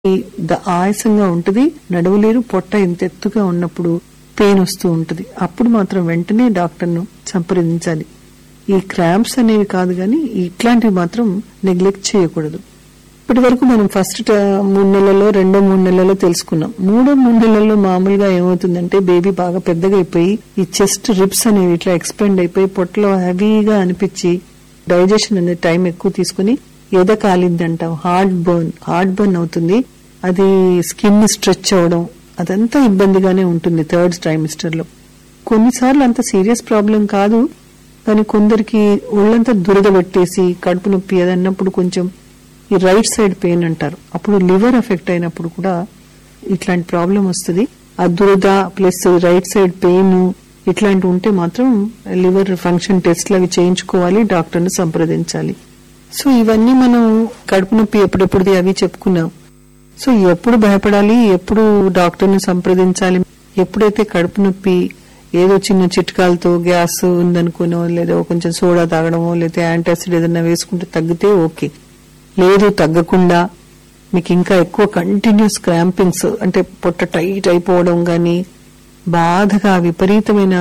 the- ఆయాసంగా ఉంటుంది నడవలేరు పొట్ట ఇంత ఎత్తుగా ఉన్నప్పుడు పెయిన్ వస్తూ ఉంటుంది అప్పుడు మాత్రం వెంటనే డాక్టర్ను సంప్రదించాలి ఈ క్రాంప్స్ అనేవి కాదు కానీ ఇట్లాంటివి మాత్రం నెగ్లెక్ట్ చేయకూడదు ఇప్పటి వరకు మనం ఫస్ట్ ట- మూడు నెలల్లో రెండో మూడు నెలల్లో తెలుసుకున్నాం మూడో మూడు నెలల్లో మామూలుగా ఏమవుతుందంటే బేబీ బాగా పెద్దగా అయిపోయి ఈ చెస్ట్ రిప్స్ అనేవి ఇట్లా ఎక్స్పెండ్ అయిపోయి పొట్టలో హెవీగా అనిపించి డైజెషన్ అనేది టైం ఎక్కువ తీసుకుని ఎద కాలింది అంటాం హార్ట్ బర్న్ హార్ట్ బర్న్ అవుతుంది అది స్కిన్ స్ట్రెచ్ అవడం అదంతా ఇబ్బందిగానే ఉంటుంది థర్డ్ ట్రైమిస్టర్ లో కొన్నిసార్లు అంత సీరియస్ ప్రాబ్లం కాదు కానీ కొందరికి ఒళ్ళంతా దురద పెట్టేసి కడుపు నొప్పి అది అన్నప్పుడు కొంచెం ఈ రైట్ సైడ్ పెయిన్ అంటారు అప్పుడు లివర్ ఎఫెక్ట్ అయినప్పుడు కూడా ఇట్లాంటి ప్రాబ్లం వస్తుంది ఆ దురద ప్లస్ రైట్ సైడ్ పెయిన్ ఇట్లాంటి ఉంటే మాత్రం లివర్ ఫంక్షన్ టెస్ట్లు అవి చేయించుకోవాలి డాక్టర్ని సంప్రదించాలి సో ఇవన్నీ మనం కడుపు నొప్పి ఎప్పుడెప్పుడుది అవి చెప్పుకున్నాం సో ఎప్పుడు భయపడాలి ఎప్పుడు డాక్టర్ని సంప్రదించాలి ఎప్పుడైతే కడుపు నొప్పి ఏదో చిన్న చిట్కాలతో గ్యాస్ ఉందనుకునో లేదా కొంచెం సోడా తాగడమో లేదా యాంటాసిడ్ ఏదైనా వేసుకుంటే తగ్గితే ఓకే లేదు తగ్గకుండా మీకు ఇంకా ఎక్కువ కంటిన్యూస్ క్రాంపింగ్స్ అంటే పొట్ట టైట్ అయిపోవడం గాని బాధగా విపరీతమైన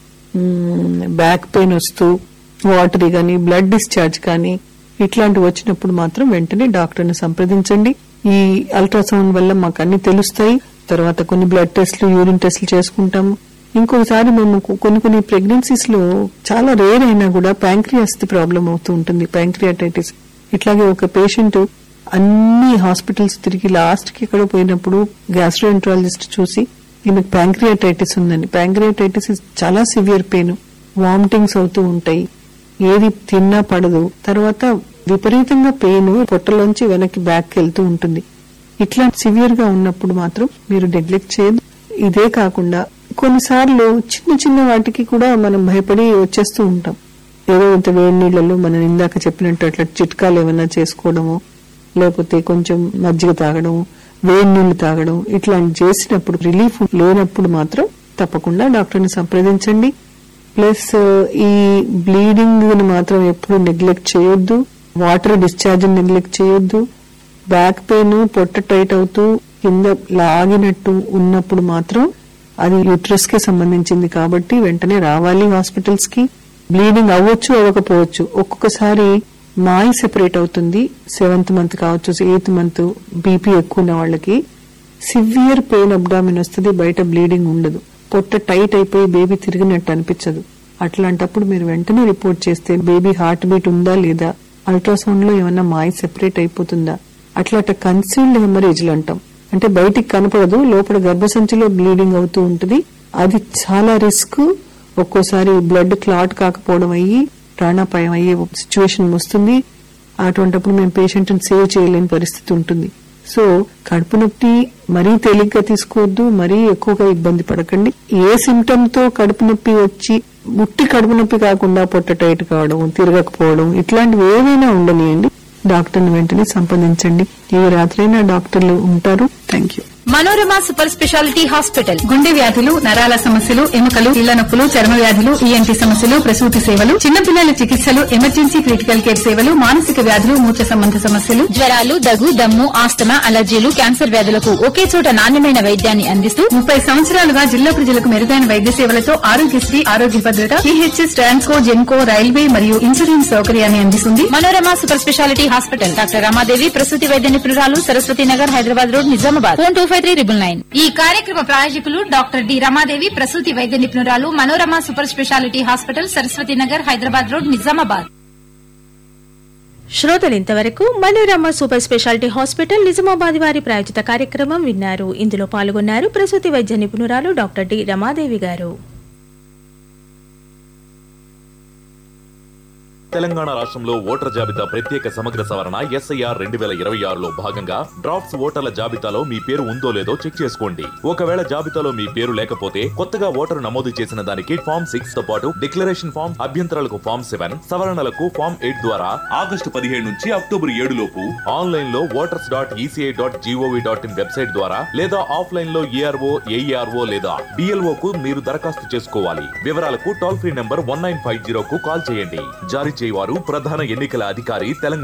బ్యాక్ పెయిన్ వస్తూ వాటరీ గాని బ్లడ్ డిశ్చార్జ్ కానీ ఇట్లాంటివి వచ్చినప్పుడు మాత్రం వెంటనే డాక్టర్ని సంప్రదించండి ఈ అల్ట్రాసౌండ్ వల్ల మాకు అన్ని తెలుస్తాయి తర్వాత కొన్ని బ్లడ్ టెస్ట్లు యూరిన్ టెస్ట్లు చేసుకుంటాము ఇంకొకసారి మేము కొ- కొన్ని కొన్ని ప్రెగ్నెన్సీస్ లో చాలా రేర్ అయినా కూడా ప్యాంక్రియాస్ ప్రాబ్లం అవుతూ ఉంటుంది ప్యాంక్రియాటైటిస్ ఇట్లాగే ఒక పేషెంట్ అన్ని హాస్పిటల్స్ తిరిగి లాస్ట్ కి ఎక్కడ పోయినప్పుడు గ్యాస్ట్రోఎంట్రాలజిస్ట్ చూసి ఈమెకు ప్యాంక్రియాటైటిస్ ఉందని ప్యాంక్రియాటైటిస్ చాలా సివియర్ పెయిన్ వామిటింగ్స్ అవుతూ ఉంటాయి ఏది తిన్నా పడదు తర్వాత విపరీతంగా పెయిన్ పొట్టలోంచి వెనక్కి బ్యాక్ వెళ్తూ ఉంటుంది ఇట్లా సివియర్ గా ఉన్నప్పుడు మాత్రం మీరు నెగ్లెక్ట్ చేయదు ఇదే కాకుండా కొన్నిసార్లు చిన్న చిన్న వాటికి కూడా మనం భయపడి వచ్చేస్తూ ఉంటాం ఏదో ఇంత వేడి నీళ్ళలో మనం ఇందాక చెప్పినట్టు అట్లా చిట్కాలు ఏమైనా చేసుకోవడము లేకపోతే కొంచెం మజ్జిగ తాగడం వేడి నీళ్లు తాగడం ఇట్లాంటి చేసినప్పుడు రిలీఫ్ లేనప్పుడు మాత్రం తప్పకుండా డాక్టర్ని సంప్రదించండి ప్లస్ ఈ బ్లీడింగ్ ని మాత్రం ఎప్పుడు నెగ్లెక్ట్ చేయొద్దు వాటర్ డిశ్చార్జ్ నెగ్లెక్ట్ చేయొద్దు బ్యాక్ పెయిన్ పొట్ట టైట్ అవుతూ కింద లాగినట్టు ఉన్నప్పుడు మాత్రం అది యూట్రస్ కి సంబంధించింది కాబట్టి వెంటనే రావాలి హాస్పిటల్స్ కి బ్లీడింగ్ అవ్వచ్చు అవ్వకపోవచ్చు ఒక్కొక్కసారి మాయి సెపరేట్ అవుతుంది సెవెంత్ మంత్ కావచ్చు ఎయిత్ మంత్ బీపీ ఎక్కువ ఉన్న వాళ్ళకి సివియర్ పెయిన్ అబ్డామిన్ వస్తుంది బయట బ్లీడింగ్ ఉండదు పొట్ట టైట్ అయిపోయి బేబీ తిరిగినట్టు అనిపించదు అట్లాంటప్పుడు మీరు వెంటనే రిపోర్ట్ చేస్తే బేబీ హార్ట్ బీట్ ఉందా లేదా అల్ట్రాసౌండ్ లో ఏమన్నా మాయ సెపరేట్ అయిపోతుందా అట్లా కన్సీల్డ్ హెమరేజ్లు అంటాం అంటే బయటికి కనపడదు లోపల గర్భసంచిలో బ్లీడింగ్ అవుతూ ఉంటుంది అది చాలా రిస్క్ ఒక్కోసారి బ్లడ్ క్లాట్ కాకపోవడం అయ్యి ప్రాణాపాయం అయ్యే సిచ్యువేషన్ వస్తుంది అటువంటిప్పుడు మేము పేషెంట్ సేవ్ చేయలేని పరిస్థితి ఉంటుంది సో కడుపు నొప్పి మరీ తేలిగ్గా తీసుకోవద్దు మరీ ఎక్కువగా ఇబ్బంది పడకండి ఏ సిమ్టమ్ తో కడుపు నొప్పి వచ్చి ముట్టి కడుపు నొప్పి కాకుండా పొట్ట టైట్ కావడం తిరగకపోవడం ఇట్లాంటివి ఏవైనా ఉండనియండి డాక్టర్ని వెంటనే సంప్రదించండి ఏ రాత్రైనా డాక్టర్లు ఉంటారు thank you Manorama super speciality hospital గుండె వ్యాధులు నరాల సమస్యలు ఎముకలు ఇళ్ల నొప్పులు చర్మ వ్యాధులు ఈఎన్టీ సమస్యలు ప్రసూతి సేవలు చిన్నపిల్లల చికిత్సలు ఎమర్జెన్సీ క్రిటికల్ కేర్ సేవలు మానసిక వ్యాధులు మూర్ఛ సంబంధ సమస్యలు జ్వరాలు దగ్గు దమ్ము ఆస్తమా అలర్జీలు క్యాన్సర్ వ్యాధులకు ఒకే చోట నాణ్యమైన వైద్యాన్ని అందిస్తూ ముప్పై సంవత్సరాలుగా జిల్లా ప్రజలకు మెరుగైన వైద్య సేవలతో ఆరోగ్యశ్రీ ఆరోగ్య భద్రత టీహెచ్ఎస్ ట్రాన్స్కో జెన్కో రైల్వే మరియు ఇన్సూరెన్స్ సౌకర్యాన్ని అందిస్తుంది Manorama super speciality hospital doctor Ramadevi ప్రసూతి వైద్య నిపుణురాలు Saraswathi Nagar Hyderabad road Nizamabad phone two five three triple nine ఈ కార్యక్రమ ప్రాయోజకులు డాక్టర్ డి రమాదేవి ప్రసూతి వైద్య నిపుణురాలు Manorama super speciality hospital Saraswathi Nagar Hyderabad road Nizamabad శ్రోతలు ఇంతవరకు Manorama super speciality hospital Nizamabad వారి ప్రాయోజిత కార్యక్రమం విన్నారు ఇందులో పాల్గొన్నారు ప్రసూతి వైద్య నిపుణురాలు డాక్టర్ డి రమాదేవి గారు తెలంగాణ రాష్ట్రంలో ఓటర్ జాబితా ప్రత్యేక సమగ్ర సవరణ ఎస్ఐఆర్ రెండు వేల ఇరవై ఆరులో భాగంగా డ్రాఫ్ట్స్ ఓటర్ల జాబితాలో మీ పేరు ఉందో లేదో చెక్ చేసుకోండి ఒకవేళ జాబితాలో మీ పేరు లేకపోతే కొత్తగా ఓటరు నమోదు చేసిన దానికి ఫామ్ సిక్స్ తో పాటు డిక్లరేషన్ ఫామ్ అభ్యంతరాలకు ఫామ్ సెవెన్ సవరణలకు ఫామ్ ఎయిట్ ద్వారా ఆగస్టు పదిహేడు నుంచి అక్టోబర్ ఏడు లోపు ఆన్లైన్ లో voters dot ECI dot GOV dot in website ద్వారా లేదా ఆఫ్లైన్ లో ఏఆర్ఓ ఏఈఆర్ఓ లేదా డిఎల్ఓ కు మీరు దరఖాస్తు చేసుకోవాలి వివరాలకు toll free number one nine five zero కు కాల్ చేయండి జారీ చేయవారు ప్రధాన ఎన్నికల అధికారి తెలంగాణ